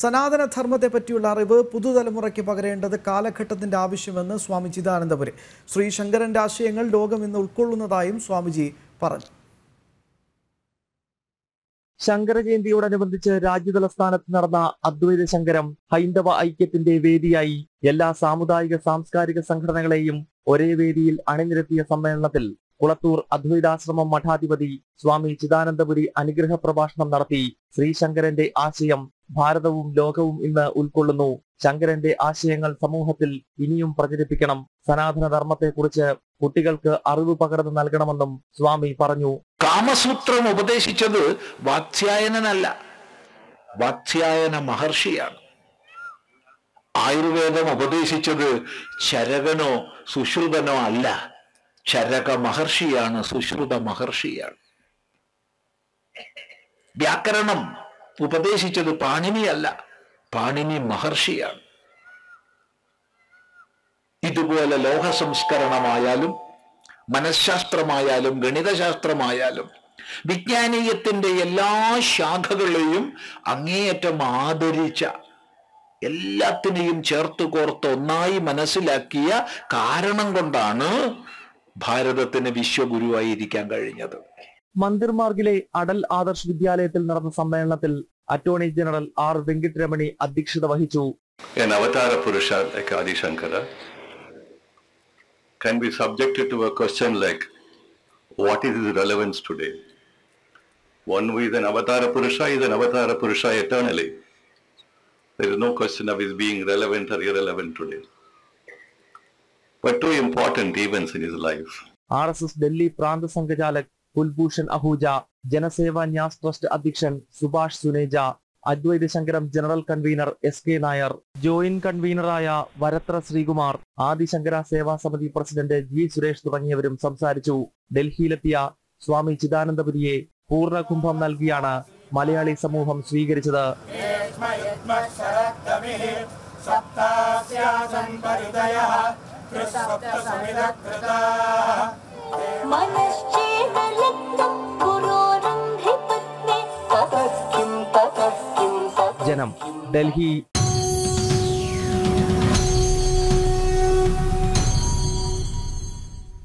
സനാതനധർമ്മത്തെ പറ്റിയുള്ള അറിവ് പുതുതലമുറയ്ക്ക് പകരേണ്ടത് കാലഘട്ടത്തിന്റെ ആവശ്യമെന്ന് സ്വാമി ചിദാനന്ദപുരി ശ്രീ ശങ്കരന്റെ ആശയങ്ങൾ ലോകം ഇന്ന് ഉൾക്കൊള്ളുന്നതായും സ്വാമിജി പറഞ്ഞു ശങ്കര ജയന്തിയോടനുബന്ധിച്ച് രാജ്യതലസ്ഥാനത്ത് നടന്ന അദ്വൈത ശങ്കരം ഹൈന്ദവ ഐക്യത്തിന്റെ വേദിയായി എല്ലാ സാമുദായിക സാംസ്കാരിക സംഘടനകളെയും ഒരേ വേദിയിൽ അണിനിരത്തിയ സമ്മേളനത്തിൽ കുളത്തൂർ അദ്വൈതാശ്രമം മഠാധിപതി സ്വാമി ചിദാനന്ദപുരി അനുഗ്രഹ പ്രഭാഷണം നടത്തി ശ്രീശങ്കരന്റെ ആശയം ഭാരതവും ലോകവും ഇന്ന് ഉൾക്കൊള്ളുന്നു ശങ്കരന്റെ ആശയങ്ങൾ സമൂഹത്തിൽ ഇനിയും പ്രചരിപ്പിക്കണം സനാതന ധർമ്മത്തെക്കുറിച്ച് കുട്ടികൾക്ക് അറിവ് പകർന്നു നൽകണമെന്നും സ്വാമി പറഞ്ഞു കാമസൂത്രം ഉപദേശിച്ചത് വാത്സ്യായനനല്ല വാത്സ്യായന മഹർഷിയാണ് ആയുർവേദം ഉപദേശിച്ചത് ചരകനോ സുശ്രുതനോ അല്ല ചരക മഹർഷിയാണ് സുശ്രുത മഹർഷിയാണ് വ്യാകരണം ഉപദേശിച്ചത് പാണിനിയല്ല പാണിനി മഹർഷിയാണ് ഇതുപോലെ ലോക സംസ്കരണമായാലും മനഃശാസ്ത്രമായാലും ഗണിതശാസ്ത്രമായാലും വിജ്ഞാനീയത്തിന്റെ എല്ലാ ശാഖകളെയും അങ്ങേയറ്റം ആദരിച്ച എല്ലാത്തിനെയും ചേർത്ത് കോർത്ത് ഒന്നായി മനസ്സിലാക്കിയ കാരണം കൊണ്ടാണ് ഭാരതത്തിന് വിശ്വഗുരുവായിരിക്കാൻ കഴിഞ്ഞത് മന്ദിർ മാർഗിലെ അടൽ ആദർശ് വിദ്യാലയത്തിൽ നടന്ന സമ്മേളനത്തിൽ അറ്റോർണി ജനറൽ ആർ വെങ്കിട്ടരമണി അധ്യക്ഷത വഹിച്ചു an Avatara Purusha like Adi Shankara can be subjected to a question like, what is his relevance today? One who is an Avatara Purusha is an Avatara Purusha eternally. There is no question of his being relevant or irrelevant today. But two important events in his life. R S S Delhi പ്രാന്ത സംഘചാലക് Kulbhushan Ahuja Janseva Nyas trust അധ്യക്ഷൻ Subhash Suneja Advaita Shankaram general convener S K Nair joint കൺവീനറായ Varathra Sreekumar Adishankara Seva Samiti president G Suresh തുടങ്ങിയവരും സംസാരിച്ചു ഡൽഹിയിലെത്തിയ സ്വാമി ചിദാനന്ദപുരിയെ പൂർണ്ണകുംഭം നൽകിയാണ് മലയാളി സമൂഹം സ്വീകരിച്ചത് मनश्चेदलिप्तं पुरोरन्ध्रिपत्ने ततः किं ततः किं ततः ജനം ഡൽഹി